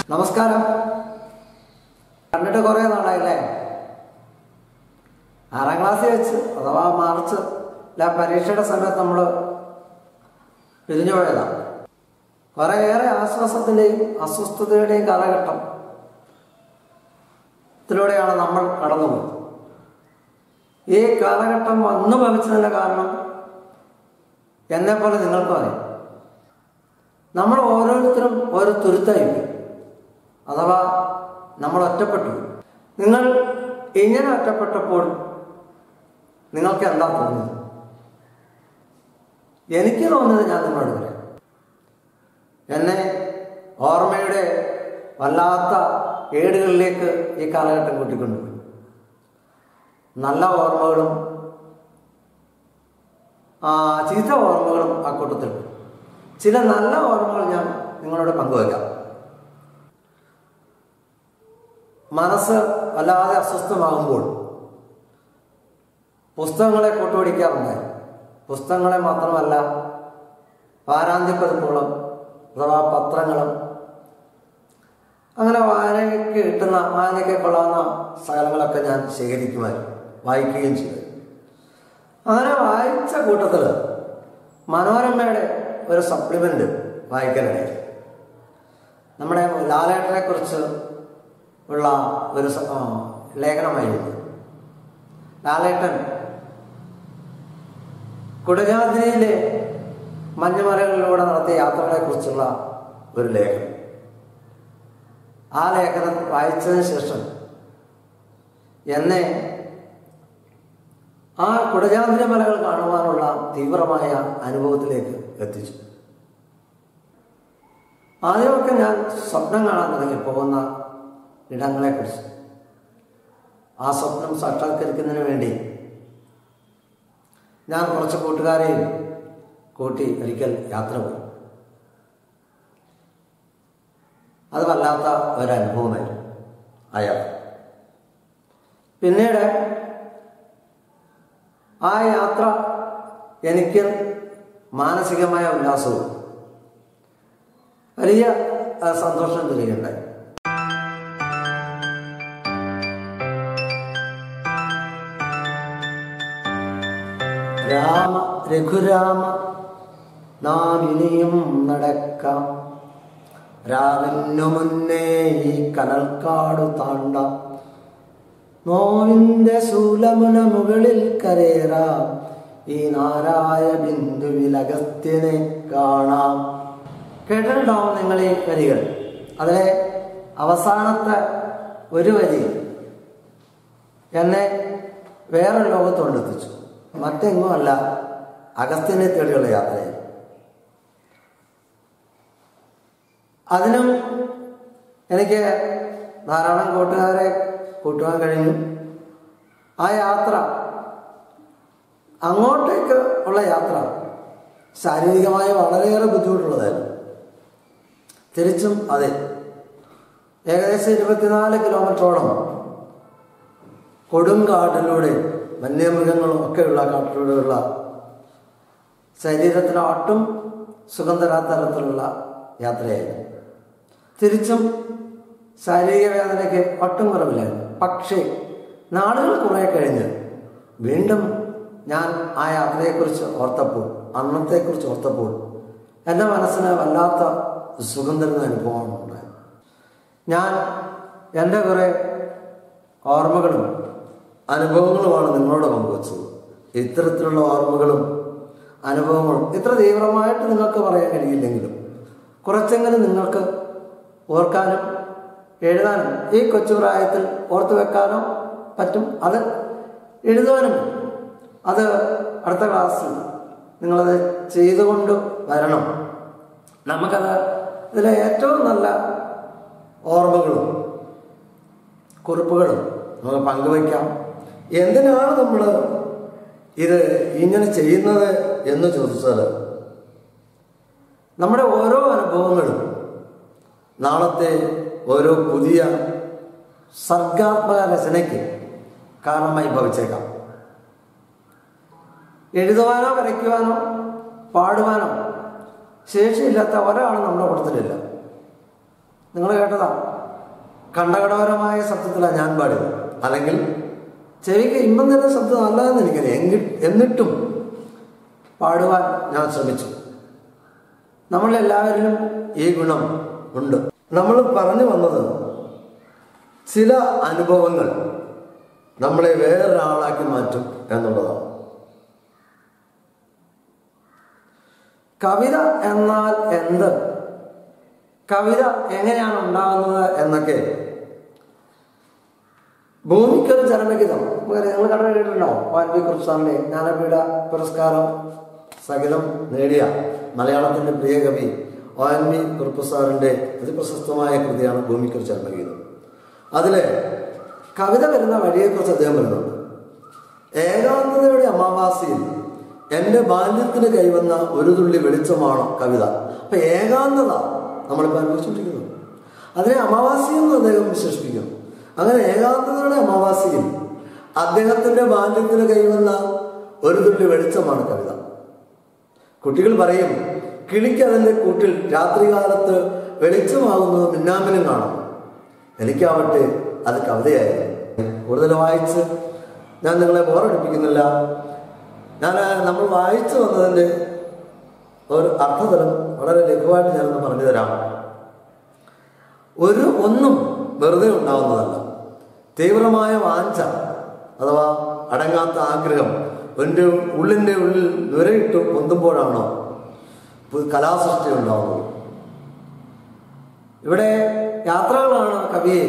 നമസ്കാരം കണ്ടിട്ട് കുറേ നാളായില്ലേ ആറാം ക്ലാസ്സിൽ വെച്ച് അഥവാ മാർച്ച് ല പരീക്ഷയുടെ സമയത്ത് നമ്മൾ പിരിഞ്ഞു പോയതാണ് കുറേയേറെ ആശ്വാസത്തിൻ്റെയും അസ്വസ്ഥതയുടെയും കാലഘട്ടം ത്തിലൂടെയാണ് നമ്മൾ കടന്നുപോയത് ഈ കാലഘട്ടം വന്നു ഭവിച്ചതിൻ്റെ കാരണം എന്നെപ്പോലെ നിങ്ങൾക്കും അറിയാം നമ്മൾ ഓരോരുത്തരും ഓരോ തുരുത്തായി പോയി. അഥവാ നമ്മൾ ഒറ്റപ്പെട്ടു നിങ്ങൾ ഇങ്ങനെ ഒറ്റപ്പെട്ടപ്പോൾ നിങ്ങൾക്ക് എന്താ തോന്നിയത് എനിക്ക് തോന്നിയത് ഞാൻ നിങ്ങളോട് പറയാം എന്നെ ഓർമ്മയുടെ വല്ലാത്ത ഏടുകളിലേക്ക് ഈ കാലഘട്ടം കൂട്ടിക്കൊണ്ടുപോയി നല്ല ഓർമ്മകളും ആ, ചീത്ത ഓർമ്മകളും ആ കൂട്ടത്തിലുണ്ട് ചില നല്ല ഓർമ്മകൾ ഞാൻ നിങ്ങളോട് പങ്കുവയ്ക്കാം മനസ്സ് വല്ലാതെ അസ്വസ്ഥമാകുമ്പോൾ പുസ്തകങ്ങളെ കൂട്ടുപിടിക്കാറുണ്ടായി പുസ്തകങ്ങളെ മാത്രമല്ല വാരാന്ത്യപ്പതിപ്പുകളും അഥവാ പത്രങ്ങളും അങ്ങനെ വായനയ്ക്ക് കിട്ടുന്ന വായനയ്ക്ക് കൊള്ളാവുന്ന സ്ഥലങ്ങളൊക്കെ ഞാൻ ശേഖരിക്കുമായിരുന്നു വായിക്കുകയും ചെയ്തു അങ്ങനെ വായിച്ച കൂട്ടത്തിൽ മനോരമയുടെ ഒരു സപ്ലിമെൻ്റ് വായിക്കാനിടയായി നമ്മുടെ ലാലേട്ടനെ കുറിച്ച് ഉള്ള ഒരു സ- ആ, ലേഖനമായിരുന്നു ലാലേട്ടൻ കുടജാദ്രിയിലെ മഞ്ഞുമലകളിലൂടെ നടത്തിയ യാത്രകളെക്കുറിച്ചുള്ള ഒരു ലേഖനം ആ ലേഖനം വായിച്ചതിന് ശേഷം എന്നെ ആ കുടജാദ്രി മലകൾ കാണുവാനുള്ള തീവ്രമായ അനുഭവത്തിലേക്ക് എത്തിച്ചു ആദ്യമൊക്കെ ഞാൻ സ്വപ്നം കാണാൻ തുടങ്ങി പോകുന്ന ഇടങ്ങളെക്കുറിച്ച് ആ സ്വപ്നം സാക്ഷാത്കരിക്കുന്നതിന് വേണ്ടി ഞാൻ കുറച്ച് കൂട്ടുകാരെയും കൂട്ടി ഒരിക്കൽ യാത്ര പോയി അത് വല്ലാത്ത ഒരനുഭവമായിരുന്നു ആ യാത്ര പിന്നീട് ആ യാത്ര എനിക്ക് മാനസികമായ ഉല്ലാസവും വലിയ ആ, സന്തോഷം തരികയുണ്ടായി രാമ രഘുരാമ നാം ഇനിയും നടക്കാം രാവിനു മുന്നേ ഈ കനൽക്കാടു താണ്ട നോവിന്റെ ശൂലമുന മുകളിൽ കരേറാം ഈ നാരായ ബിന്ദുവിൽ അഗസ്ത്യനെ കാണാം കേട്ടിട്ടുണ്ടാവും നിങ്ങൾ ഈ വരികൾ അതിലെ അവസാനത്തെ ഒരു വരി എന്നെ വേറെ ലോകത്തോടെത്തിച്ചു മറ്റെങ്ങുമല്ല അഗസ്ത്യനെ തേടിയുള്ള യാത്രയിൽ അതിനും എനിക്ക് ധാരാളം കൂട്ടുകാരെ കൂട്ടുവാൻ കഴിഞ്ഞു ആ യാത്ര അങ്ങോട്ടേക്ക് ഉള്ള യാത്ര ശാരീരികമായി വളരെയേറെ ബുദ്ധിമുട്ടുള്ളതായിരുന്നു തിരിച്ചും അതെ ഏകദേശം ഇരുപത്തിനാല് കിലോമീറ്ററോളം കൊടുങ്കാട്ടിലൂടെ വന്യമൃഗങ്ങളും ഒക്കെയുള്ള കാട്ടിലൂടെയുള്ള ശരീരത്തിന് ഒട്ടും സുഖം തരാത്ത തരത്തിലുള്ള യാത്രയായിരുന്നു തിരിച്ചും ശാരീരിക വേദനയ്ക്ക് ഒട്ടും കുറവില്ലായിരുന്നു പക്ഷേ നാളുകൾ കുറെ കഴിഞ്ഞ് വീണ്ടും ഞാൻ ആ യാത്രയെക്കുറിച്ച് ഓർത്തപ്പോൾ അന്നത്തെക്കുറിച്ച് ഓർത്തപ്പോൾ എൻ്റെ മനസ്സിന് വല്ലാത്ത സുഖം തരുന്ന അനുഭവമാണ് ഉണ്ടായത് ഞാൻ എൻ്റെ കുറേ ഓർമ്മകളും അനുഭവങ്ങളുമാണ് നിങ്ങളോട് പങ്കുവച്ചത് ഇത്തരത്തിലുള്ള ഓർമ്മകളും അനുഭവങ്ങളും ഇത്ര തീവ്രമായിട്ട് നിങ്ങൾക്ക് പറയാൻ കഴിയില്ലെങ്കിലും കുറച്ചെങ്കിലും നിങ്ങൾക്ക് ഓർക്കാനും എഴുതാനും ഈ കൊച്ചുപ്രായത്തിൽ ഓർത്തു വെക്കാനോ പറ്റും അത് എഴുതുവാനും പറ്റും. അത് അടുത്ത ക്ലാസ്സിൽ നിങ്ങളത് ചെയ്തുകൊണ്ട് വരണം നമുക്കത് ഇതിലെ ഏറ്റവും നല്ല ഓർമ്മകളും കുറിപ്പുകളും നമുക്ക് പങ്കുവയ്ക്കാം എന്തിനാണ് നമ്മൾ ഇത് ഇങ്ങനെ ചെയ്യുന്നത് എന്ന് ചോദിച്ചാൽ നമ്മുടെ ഓരോ അനുഭവങ്ങളും നാളത്തെ ഓരോ പുതിയ സർഗാത്മക രചനയ്ക്ക് കാരണമായി ഭവിച്ചേക്കാം എഴുതുവാനോ വരയ്ക്കുവാനോ പാടുവാനോ ശേഷിയില്ലാത്ത ഒരാളും നമ്മുടെ കൂട്ടത്തിലില്ല നിങ്ങൾ കേട്ടതാ കണ്ടകടപരമായ ശബ്ദത്തിലാണ് ഞാൻ പാടിയത് അല്ലെങ്കിൽ ചെവിക്ക് ഇമ്പം തരുന്ന ശബ്ദം നല്ലതെന്ന് എനിക്കറിയാം എങ്കിൽ എന്നിട്ടും പാടുവാൻ ഞാൻ ശ്രമിച്ചു നമ്മളെല്ലാവരിലും ഈ ഗുണം ഉണ്ട് നമ്മൾ പറഞ്ഞു വന്നത് ചില അനുഭവങ്ങൾ നമ്മളെ വേറൊരാളാക്കി മാറ്റും എന്നുള്ളതാണ് കവിത എന്നാൽ എന്ത് കവിത എങ്ങനെയാണ് ഉണ്ടാകുന്നത് എന്നൊക്കെ ഭൂമിക്കൊരു ചരമഗീതം നമുക്കറിയാം നിങ്ങൾ കട കേട്ടിട്ടുണ്ടോ വാൽമീകി കുറുസാറിന്റെ ജ്ഞാനപീഠ പുരസ്കാരം സഹിതം നേടിയ മലയാളത്തിന്റെ പ്രിയ കവി വാൽമി കുറുപ്പസാറിന്റെ അതിപ്രശസ്തമായ കൃതിയാണ് ഭൂമിക്കൊരു ചരമഗീതം അതില് കവിത വരുന്ന വഴിയെക്കുറിച്ച് അദ്ദേഹം പറയുന്നുണ്ട് ഏകാന്തതയുടെ അമാവാസിയിൽ എൻ്റെ ബാല്യത്തിന് കൈവന്ന ഒരു തുള്ളി വെളിച്ചമാണ് കവിത അപ്പൊ ഏകാന്തത നമ്മളിപ്പോൾ അനുഭവിച്ചുകൊണ്ടിരിക്കുന്നു അതിനെ അമാവാസി എന്ന് അദ്ദേഹം വിശേഷിപ്പിക്കുന്നു അങ്ങനെ ഏകാന്തതയുടെ അമാവാസിയിൽ അദ്ദേഹത്തിന്റെ ബാല്യത്തിന് കൈവന്ന ഒരു തുള്ളി വെളിച്ചമാണ് കവിത കുട്ടികൾ പറയും കിളിക്ക് അതിന്റെ കൂട്ടിൽ രാത്രികാലത്ത് വെളിച്ചമാകുന്നത് മിന്നാമിനും കാണും എനിക്കാവട്ടെ അത് കവിതയായിരുന്നു കൂടുതൽ വായിച്ച് ഞാൻ നിങ്ങളെ ബോറടിപ്പിക്കുന്നില്ല ഞാൻ നമ്മൾ വായിച്ചു വന്നതിൻ്റെ ഒരു അർത്ഥതലം വളരെ ലഘുവായിട്ട് ഞാനൊന്ന് പറഞ്ഞു തരാം ഒരു ഒന്നും വെറുതെ ഉണ്ടാവുന്നതല്ല തീവ്രമായ വാഞ്ച അഥവാ അടങ്ങാത്ത ആഗ്രഹം എൻ്റെ ഉള്ളിൻ്റെ ഉള്ളിൽ നുരയിട്ട് പൊന്തുമ്പോഴാണോ പു- കലാസൃഷ്ടി ഉണ്ടാവുന്നത് ഇവിടെ യാത്രകളാണ് കവിയെ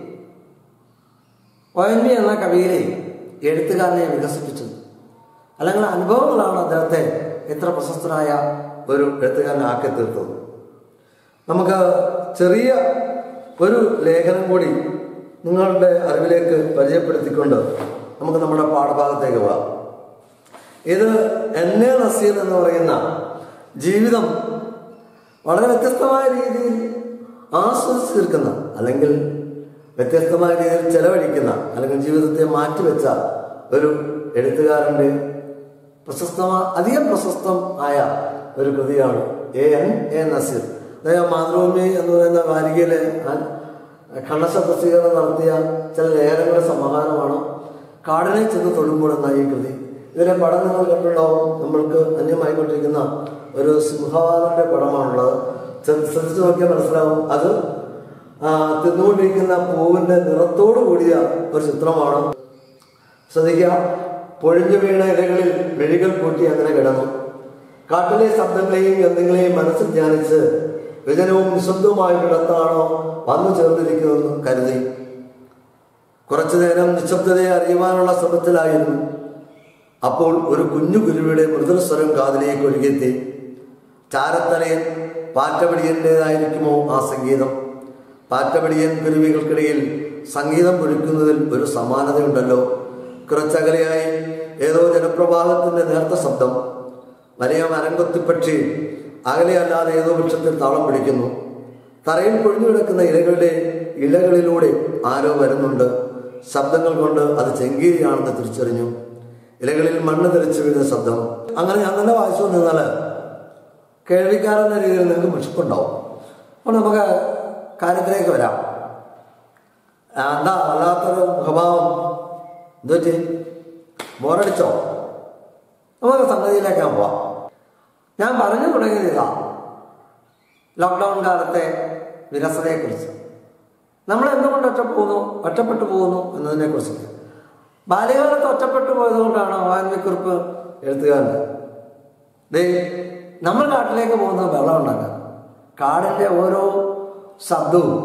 ഒ എൻ വി എന്ന കവിയിലെ എഴുത്തുകാരനെ വികസിപ്പിച്ചത് അല്ലെങ്കിൽ അനുഭവങ്ങളാണ് അദ്ദേഹത്തെ ഇത്ര പ്രശസ്തനായ ഒരു എഴുത്തുകാരനാക്കി തീർത്തത് നമുക്ക് ചെറിയ ഒരു ലേഖനം കൂടി നിങ്ങളുടെ അറിവിലേക്ക് പരിചയപ്പെടുത്തിക്കൊണ്ട് നമുക്ക് നമ്മുടെ പാഠഭാഗത്തേക്ക് പോകാം ഇത് എൻ എ നസീർ എന്ന് പറയുന്ന ജീവിതം വളരെ വ്യത്യസ്തമായ രീതിയിൽ ആസ്വദിച്ച് തീർക്കുന്ന അല്ലെങ്കിൽ വ്യത്യസ്തമായ രീതിയിൽ ചെലവഴിക്കുന്ന അല്ലെങ്കിൽ ജീവിതത്തെ മാറ്റിവെച്ച ഒരു എഴുത്തുകാരൻ്റെ പ്രശസ്തമായ അധികം പ്രശസ്തം ആയ ഒരു കൃതിയാണ് എ എൻ എ നസീർ അദ്ദേഹം മാതൃഭൂമി എന്ന് പറയുന്ന വാരികയിലെ ഖണ്ഡശ പ്രസിദ്ധീകരണം നടത്തിയ ചില ലേഖനങ്ങളുടെ സമാഹാരമാണ് കാടിനെ ചെന്ന് തൊടുമ്പോൾ എന്ന ഈ കൃതി ഇതിലെ പടം നിങ്ങൾ കണ്ടുണ്ടാവും നമ്മൾക്ക് അന്യമായിക്കൊണ്ടിരിക്കുന്ന ഒരു സിംഹവാലന്റെ പടമാണുള്ളത് ശ്ര- ശ്രദ്ധിച്ചു നോക്കിയാൽ മനസ്സിലാവും അത് ആ, തിന്നുകൊണ്ടിരിക്കുന്ന പൂവിന്റെ നിറത്തോടു കൂടിയ ഒരു ചിത്രമാണ് ശ്രദ്ധിക്കുക പൊഴിഞ്ഞു വീണ ഇലകളിൽ മെഴികൾ കൂട്ടി അങ്ങനെ കിടന്നു കാട്ടിലെ ശബ്ദങ്ങളെയും ഗന്ധങ്ങളെയും മനസ്സിൽ ധ്യാനിച്ച് വിജനവും നിശബ്ദവുമായ ഇടത്താണോ വന്നു ചേർന്നിരിക്കുന്നതെന്ന് കരുതി കുറച്ചു നേരം നിശബ്ദതയെ അറിയുവാനുള്ള ശ്രമത്തിലായിരുന്നു അപ്പോൾ ഒരു കുഞ്ഞു കുരുവിയുടെ മൃദുല സ്വരം കാതിലേക്ക് ഒഴുകിയെത്തി ചാരത്തലയൻ പാറ്റപടിയൻ്റെതായിരിക്കുമോ ആ സംഗീതം പാറ്റപടിയൻ കുരുവികൾക്കിടയിൽ സംഗീതം പൊഴിക്കുന്നതിൽ ഒരു സമാനതയുണ്ടല്ലോ കുറച്ചകലെയായി ഏതോ ജനപ്രവാഹത്തിന്റെ നേർത്ത ശബ്ദം വലിയ മരംകൊത്തിപ്പക്ഷി അകലെയല്ലാതെ ഏതോ വൃക്ഷത്തിൽ താളം പിടിക്കുന്നു തറയിൽ പൊഴിഞ്ഞു കിടക്കുന്ന ഇലകളുടെ ഇലകളിലൂടെ ആരോ വരുന്നുണ്ട് ശബ്ദങ്ങൾ കൊണ്ട് അത് ചെങ്കീരിയാണെന്ന് തിരിച്ചറിഞ്ഞു ഇലകളിൽ മണ്ണ് തെറിച്ചു വീഴുന്ന ശബ്ദം അങ്ങനെ ഞാൻ തന്നെ വായിച്ചു നിന്നാൽ കേൾവിക്കാരെന്ന രീതിയിൽ നിങ്ങൾക്ക് വിശപ്പുണ്ടാവും അപ്പോൾ നമുക്ക് കാര്യത്തിലേക്ക് വരാം ആ, എന്താ വല്ലാത്തൊരു മുഖഭാവം എന്തുപറ്റി ബോറടിച്ചോ നമുക്ക് സംഗതിയിലേക്ക് പോവാം ഞാൻ പറഞ്ഞു തുടങ്ങിയത് ഇതാ ലോക്ക്ഡൗൺ കാലത്തെ വിരസതയെക്കുറിച്ച് നമ്മൾ എന്തുകൊണ്ട് ഒറ്റപ്പോകുന്നു ഒറ്റപ്പെട്ടു പോകുന്നു എന്നതിനെക്കുറിച്ച് ബാല്യകാലത്ത് ഒറ്റപ്പെട്ടു പോയതുകൊണ്ടാണ് വാൽമീകുറിപ്പ് എഴുത്തുകാരൻ ദേ നമ്മൾ കാട്ടിലേക്ക് പോകുന്നത് വെള്ളം ഉണ്ടാക്കാൻ കാടിൻ്റെ ഓരോ ശബ്ദവും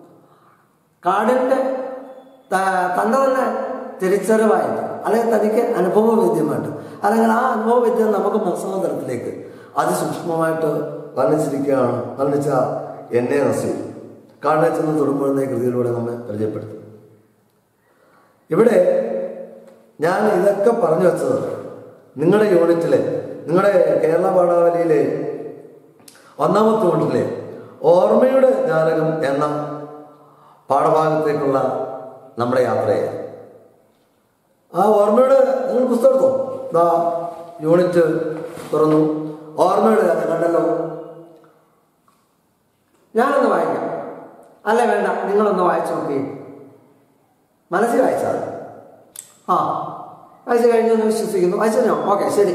കാടിൻ്റെ ത- തൻ്റെ തന്നെ തിരിച്ചറിവായിട്ട് അല്ലെങ്കിൽ തനിക്ക് അനുഭവവേദ്യമായിട്ട് അല്ലെങ്കിൽ ആ അനുഭവവേദ്യം നമുക്ക് മനസ്സിലാകുന്ന തരത്തിലേക്ക് അതിസൂക്ഷ്മമായിട്ട് വർണ്ണിച്ചിരിക്കുകയാണ് വർണ്ണിച്ച എന്നെ നസീർ കാടിനെ ചെന്ന് തൊടുമ്പോഴെന്ന ഈ കൃതിയിലൂടെ നമ്മെ പരിചയപ്പെടുത്തി ഇവിടെ ഞാൻ ഇതൊക്കെ പറഞ്ഞു വെച്ചത് നിങ്ങളുടെ യൂണിറ്റിലെ നിങ്ങളുടെ കേരള പാഠാവലിയിലെ ഒന്നാമത്തെ യൂണിറ്റിലെ ഓർമ്മയുടെ ജാലകം എന്ന പാഠഭാഗത്തേക്കുള്ള നമ്മുടെ യാത്രയായിരുന്നു ആ ഓർമ്മയുടെ നിങ്ങൾ പുസ്തകം എടുത്തോ ദാ യൂണിറ്റ് തുറന്നു ഓർമ്മയുടെ ജാലകം കണ്ടല്ലോ ഞാനൊന്ന് വായിക്കാം അല്ല വേണ്ട നിങ്ങളൊന്ന് വായിച്ചു നോക്കി മനസ്സിൽ വായിച്ചാൽ മതി. ആ വായിച്ചു കഴിഞ്ഞു എന്ന് വിശ്വസിക്കുന്നു വായിച്ചോ ഓക്കെ ശരി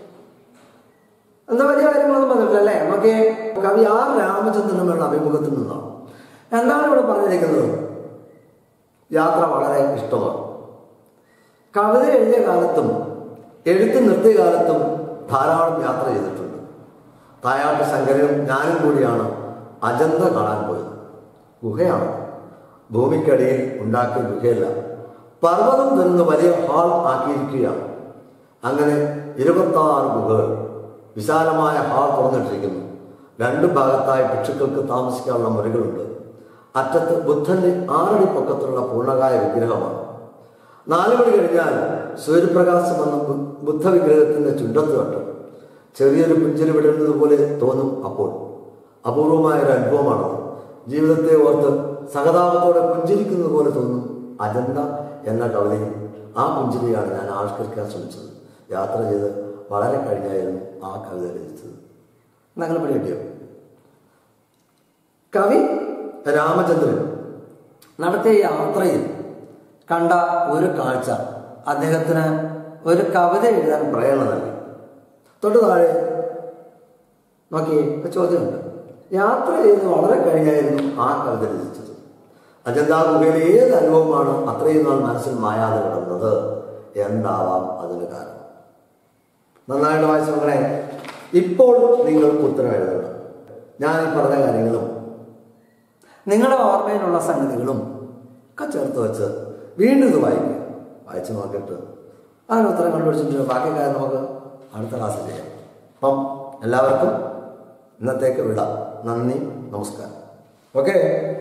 എന്താ വലിയ കാര്യങ്ങളൊന്നും പറഞ്ഞിട്ടില്ല അല്ലേ നമുക്ക് കവി ആർ രാമചന്ദ്രനുമുള്ള അഭിമുഖത്തിൽ നിന്നാണ് എന്താണ് ഇവിടെ പറഞ്ഞിരിക്കുന്നത് യാത്ര വളരെ ഇഷ്ടമാണ് കവിത എഴുതിയ കാലത്തും എഴുത്ത് നിർത്തിയ കാലത്തും ധാരാളം യാത്ര ചെയ്തിട്ടുണ്ട് തായാട്ട് ശങ്കരനും ഞാനും കൂടിയാണ് അജന്ത കാണാൻ പോയത് ഗുഹയാണ് ഭൂമിക്കടിയിൽ ഉണ്ടാക്കിയ ഗുഹയല്ല പർവ്വതം തുറന്ന് വലിയ ഹാൾ ആക്കിയിരിക്കുകയാണ് അങ്ങനെ ഇരുപത്താറ് ഗുഹകൾ വിശാലമായ ഹാൾ തുറന്നിട്ടിരിക്കുന്നു രണ്ട് ഭാഗത്തായി ഭിക്ഷുക്കൾക്ക് താമസിക്കാനുള്ള മുറികളുണ്ട് അറ്റത്ത് ബുദ്ധന്റെ ആറടി പൊക്കത്തുള്ള പൂർണ്ണകായ വിഗ്രഹമാണ് നാലു മണി കഴിഞ്ഞാൽ സൂര്യപ്രകാശം വന്ന ബു- ബുദ്ധ വിഗ്രഹത്തിന്റെ ചുണ്ടത്ത് തട്ടും ചെറിയൊരു പുഞ്ചിരി വിടുന്നത് പോലെ തോന്നും അപ്പോൾ അപൂർവമായ ഒരു അനുഭവമാണത് ജീവിതത്തെ ഓർത്ത് സഹതാപത്തോടെ പുഞ്ചിരിക്കുന്നത് പോലെ തോന്നും അജന്ത എന്ന കവിതയിൽ ആ പുഞ്ചിരിയാണ് ഞാൻ ആവിഷ്കരിക്കാൻ ശ്രമിച്ചത് യാത്ര ചെയ്ത് വളരെ കഴിഞ്ഞായിരുന്നു ആ കവിത രചിച്ചത് നിങ്ങൾ പിടി കിട്ടിയോ കവി രാമചന്ദ്രൻ നടത്തിയ യാത്രയിൽ കണ്ട ഒരു കാഴ്ച അദ്ദേഹത്തിന് ഒരു കവിത എഴുതാൻ പ്രേരണ നൽകി തൊട്ട് താഴെ നോക്കി ഒരു ചോദ്യമുണ്ട് യാത്ര ചെയ്ത് വളരെ കഴിഞ്ഞായിരുന്നു ആ കവിത രചിച്ചത് അജന്താ ഗുഹയിലെ ഏത് അനുഭവമാണ് അത്രയും നാൾ മനസ്സിൽ മായാതെ കിടന്നത് എന്താവാം അതിന് കാരണം നന്നായിട്ട് വായിച്ചു നോക്കണേ ഇപ്പോൾ നിങ്ങൾ ഉത്തരം എഴുതണം ഞാൻ ഈ പറഞ്ഞ കാര്യങ്ങളും നിങ്ങളുടെ ഓർമ്മയിലുള്ള സംഗതികളും ഒക്കെ ചേർത്ത് വെച്ച് വീണ്ടും ഇത് വായിക്കുക വായിച്ച് നോക്കിയിട്ട് അതിന് ഉത്തരം കണ്ടുപിടിച്ചിട്ട് ബാക്കി കാര്യം നമുക്ക് അടുത്ത ക്ലാസ്സിൽ ചെയ്യാം അപ്പം എല്ലാവർക്കും ഇന്നത്തേക്ക് വിടാം നന്ദി നമസ്കാരം ഓക്കെ